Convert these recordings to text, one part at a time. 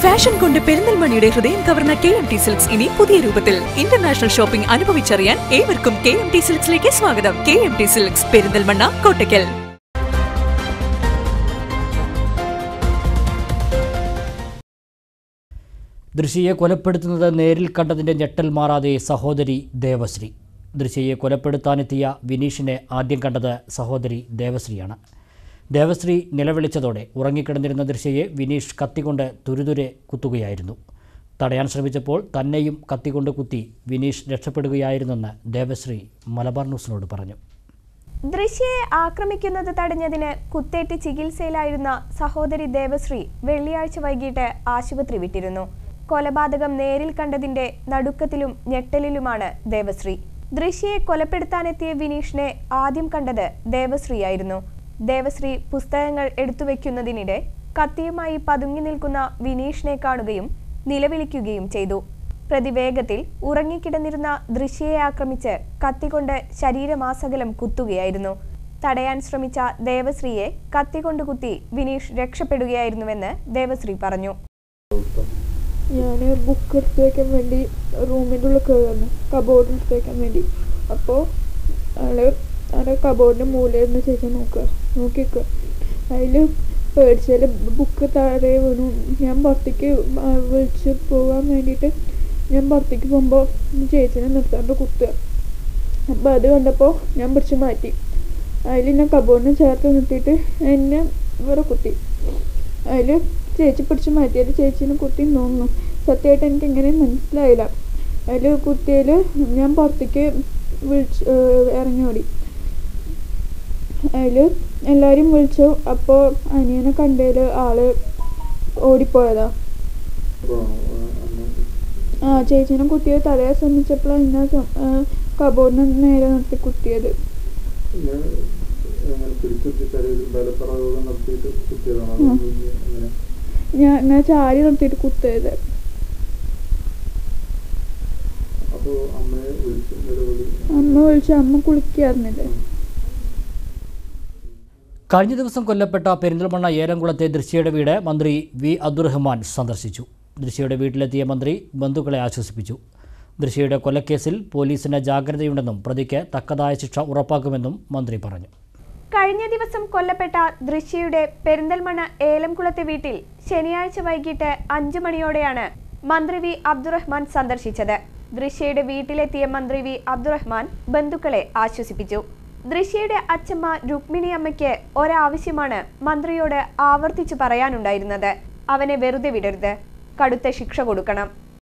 Fashion കൊണ്ട് പെരിന്തൽമണിയുടെ ഹൃദയം കവർന്ന കെ എം ടി സിൽക്സ് ഇനി പുതിയ രൂപത്തിൽ ഇന്റർനാഷണൽ ഷോപ്പിംഗ് അനുഭവിച്ചറിയാൻ ഏവർക്കും കെ എം ടി സിൽക്സിലേക്ക് സ്വാഗതം K M T silks Perinthalmanna Kottakkal ദൃശ്യയെ കൊലപ്പെടുത്തുന്നത് നേരിൽ കണ്ടതിൻ്റെ ഞെട്ടൽ മാറാതെ സഹോദരി ദേവശ്രീ ദൃശ്യയെ കൊലപ്പെടുത്താനെത്തിയ വിനീഷിനെ ആദ്യം കണ്ടത് സഹോദരി ദേവശ്രീയാണ് ദേവശ്രീ നിലവിളിച്ചതോടെ ഉറങ്ങിക്കിടന്നിരുന്ന ദൃശ്യയെ വിനീഷ് കത്തിക്കൊണ്ട് തുരുതുരെ കുത്തുകയായിരുന്നു തടയാൻ ശ്രമിച്ചപ്പോൾ തന്നെയും കത്തിക്കൊണ്ട് കുത്തി വിനീഷ് രക്ഷപ്പെടുകയായിരുന്നെന്ന് ദേവശ്രീ മലബാർ ന്യൂസിനോട് പറഞ്ഞു ദൃശ്യയെ ആക്രമിക്കുന്നത് തടഞ്ഞതിന് കുത്തേറ്റ് ചികിത്സയിലായിരുന്ന സഹോദരി ദേവശ്രീ വെള്ളിയാഴ്ച വൈകിട്ട് ആശുപത്രി വിട്ടിരുന്നു കൊലപാതകം നേരിൽ കണ്ടതിന്റെ നടുക്കത്തിലും ഞെട്ടലിലുമാണ് ദേവശ്രീ ദൃശ്യയെ കൊലപ്പെടുത്താനെത്തിയ വിനീഷിനെ ആദ്യം കണ്ടത് ദേവശ്രീയായിരുന്നു ദേവശ്രീ പുസ്തകങ്ങൾ എടുത്തുവെക്കുന്നതിനിടെ കത്തിയുമായി പതുങ്ങി നിൽക്കുന്ന വിനീഷിനെ കാണുകയും നിലവിളിക്കുകയും ചെയ്തു പ്രതി വേഗത്തിൽ ഉറങ്ങിക്കിടന്നിരുന്ന ദൃശ്യയെ ആക്രമിച്ച് കത്തികൊണ്ട് ശരീരമാസകലം കുത്തുകയായിരുന്നു തടയാൻ ശ്രമിച്ച ദേവശ്രീയെ കത്തികൊണ്ട് കുത്തി വിനീഷ് രക്ഷപ്പെടുകയായിരുന്നുവെന്ന് ദേവശ്രീ പറഞ്ഞു ഞാൻ ബുക്ക് എടുത്ത് വയ്ക്കാൻ വേണ്ടി റൂമിൻ്റെ ഉള്ളിൽ കയറുന്നു കബോർഡിൽ എടുത്ത് വയ്ക്കാൻ വേണ്ടി അപ്പോൾ ആള് ആടെ കബോർഡിൻ്റെ മൂലയിരുന്ന് ചേച്ചി നോക്കുക നോക്കി നിൽക്കുക അതിൽ പേടിച്ചാൽ ബുക്ക് താഴെ വീണു ഞാൻ പുറത്തേക്ക് ആ വിളിച്ച് പോകാൻ വേണ്ടിയിട്ട് ഞാൻ പുറത്തേക്ക് പോകുമ്പോൾ ചേച്ചിനെ നിർത്താണ്ട് കുത്തുക അപ്പോൾ അത് കണ്ടപ്പോൾ ഞാൻ പിടിച്ച് മാറ്റി അതിൽ ഞാൻ കബോർഡിന് ചേർത്ത് നിർത്തിയിട്ട് എന്നെ വേറെ കുത്തി അതിൽ ചേച്ചി പിടിച്ച് മാറ്റിയത് ചേച്ചീനെ കുത്തി തോന്നുന്നു സത്യമായിട്ട് എനിക്ക് എങ്ങനെ മനസ്സിലായില്ല അതിൽ കുത്തിയതിൽ ഞാൻ പുറത്തേക്ക് വിളിച്ച് ഏഹ് ഇറങ്ങി ഓടി അതിൽ എല്ലാവരും വിളിച്ചു അപ്പോൾ അനിയനെ കണ്ടതിൽ ആള് ഓടിപ്പോയതാ ആ ചേച്ചീനെ കുത്തിയത് തടയാൻ ശ്രമിച്ചപ്പോഴാണ് ഇന്ന കബോർഡിന് നേരെ നിർത്തി കുത്തിയത് ഇങ്ങനെ അങ്ങനെ പിടിച്ചിട്ട് ഒരു ബലപ്രയോഗം നടത്തിയിട്ട് കുത്തിയതാണോ ഉം. അതോ ഇനി അങ്ങനെ ഞാൻ ഇങ്ങനെ ചാരി നിർത്തിയിട്ട് കുത്തിയത് അപ്പോൾ അമ്മയെ വിളിച്ച് നിലവിളി അമ്മ വിളിച്ചു അമ്മ കുളിക്കായിരുന്നില്ലേ കഴിഞ്ഞ ദിവസം കൊല്ലപ്പെട്ട പെരിന്തൽമണ്ണ ഏലംകുളത്തെ ദൃശ്യയുടെ വീട് മന്ത്രി വി അബ്ദുറഹ്മാൻ സന്ദർശിച്ചു ദൃശ്യയുടെ വീട്ടിലെത്തിയ മന്ത്രി ബന്ധുക്കളെ ആശ്വസിപ്പിച്ചു ദൃശ്യയുടെ കൊലക്കേസിൽ പോലീസിന് ജാഗ്രതയുണ്ടെന്നും പ്രതിക്ക് തക്കതായ ശിക്ഷ ഉറപ്പാക്കുമെന്നും മന്ത്രി പറഞ്ഞു കഴിഞ്ഞ ദിവസം കൊല്ലപ്പെട്ട ദൃശ്യയുടെ പെരിന്തൽമണ്ണ ഏലംകുളത്തെ വീട്ടിൽ ശനിയാഴ്ച വൈകിട്ട് അഞ്ചു മണിയോടെയാണ് മന്ത്രി വി അബ്ദുറഹ്മാൻ സന്ദർശിച്ചത് ദൃശ്യയുടെ വീട്ടിലെത്തിയ മന്ത്രി വി അബ്ദുറഹ്മാൻ ബന്ധുക്കളെ ആശ്വസിപ്പിച്ചു ദൃശ്യയുടെ അച്ഛമ്മ രുക്മിണി അമ്മയ്ക്ക് ഒരാവശ്യമാണ് മന്ത്രിയോട് ആവർത്തിച്ചു പറയാനുണ്ടായിരുന്നത് അവനെ വെറുതെ വിടരുത് കടുത്ത ശിക്ഷ കൊടുക്കണം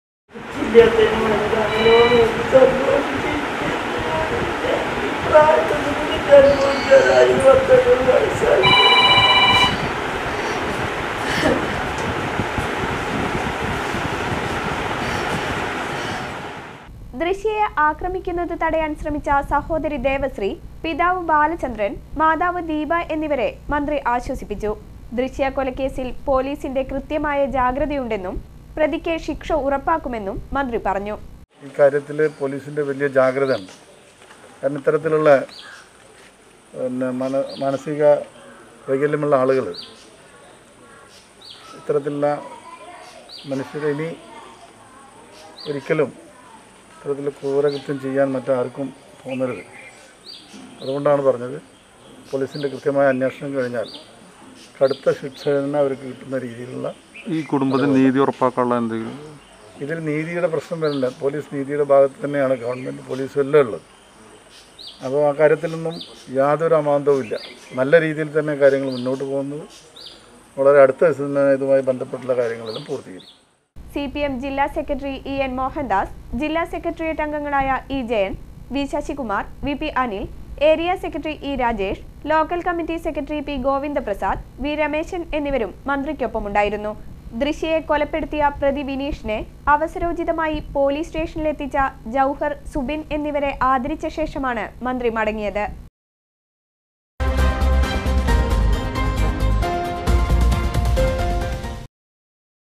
ദൃശ്യയെ ആക്രമിക്കുന്നത് തടയാൻ ശ്രമിച്ച സഹോദരി ദേവശ്രീ പിതാവ് ബാലചന്ദ്രൻ മാതാവ് ദീപ എന്നിവരെ മന്ത്രി ആശ്വസിപ്പിച്ചു ദൃശ്യ കൊലക്കേസിൽ പോലീസിന്റെ കൃത്യമായ ജാഗ്രതയുണ്ടെന്നും പ്രതിക്ക് ശിക്ഷ ഉറപ്പാക്കുമെന്നും മന്ത്രി പറഞ്ഞു ഈ കാര്യത്തിൽ പോലീസിൻ്റെ വലിയ ജാഗ്രത ഉണ്ട് കാരണം ഇത്തരത്തിലുള്ള പിന്നെ മന മാനസിക വൈകല്യമുള്ള ആളുകൾ ഇത്തരത്തിലുള്ള മനുഷ്യരെ ഇനി ഒരിക്കലും ഇത്തരത്തിലുള്ള ക്രൂരകൃത്യം ചെയ്യാൻ മറ്റാർക്കും തോന്നരുത് അതുകൊണ്ടാണ് പറഞ്ഞത് പോലീസിൻ്റെ കൃത്യമായ അന്വേഷണം കഴിഞ്ഞാൽ കടുത്ത ശിക്ഷ തന്നെ അവർക്ക് കിട്ടുന്ന രീതിയിലുള്ള ഈ കുടുംബത്തിന് നീതി ഉറപ്പാക്കാനുള്ള എന്തെങ്കിലും ഇതിൽ നീതിയുടെ പ്രശ്നം വരില്ല പോലീസ് നീതിയുടെ ഭാഗത്ത് തന്നെയാണ് ഗവൺമെൻറ് പോലീസും എല്ലാം ഉള്ളത് അപ്പോൾ ആ കാര്യത്തിലൊന്നും യാതൊരു അമാന്തവും ഇല്ല നല്ല രീതിയിൽ തന്നെ കാര്യങ്ങൾ മുന്നോട്ട് പോകുന്നത് വളരെ അടുത്ത ദിവസം തന്നെ ഇതുമായി ബന്ധപ്പെട്ടുള്ള കാര്യങ്ങളെല്ലാം പൂർത്തീകരിക്കും സി പി എം ജില്ലാ സെക്രട്ടറി ഇ എൻ മോഹൻദാസ് ജില്ലാ സെക്രട്ടേറിയറ്റ് അംഗങ്ങളായ E Jayan V Sasikumar V P Anil area secretary E Rajesh local committee secretary P Govindaprasad V Rameshan എന്നിവരും മന്ത്രിക്കൊപ്പമുണ്ടായിരുന്നു ദൃശ്യയെ കൊലപ്പെടുത്തിയ പ്രതി വിനീഷിനെ അവസരോചിതമായി പോലീസ് സ്റ്റേഷനിലെത്തിച്ച ജൌഹർ സുബിൻ എന്നിവരെ ആദരിച്ച ശേഷമാണ് മന്ത്രി മടങ്ങിയത്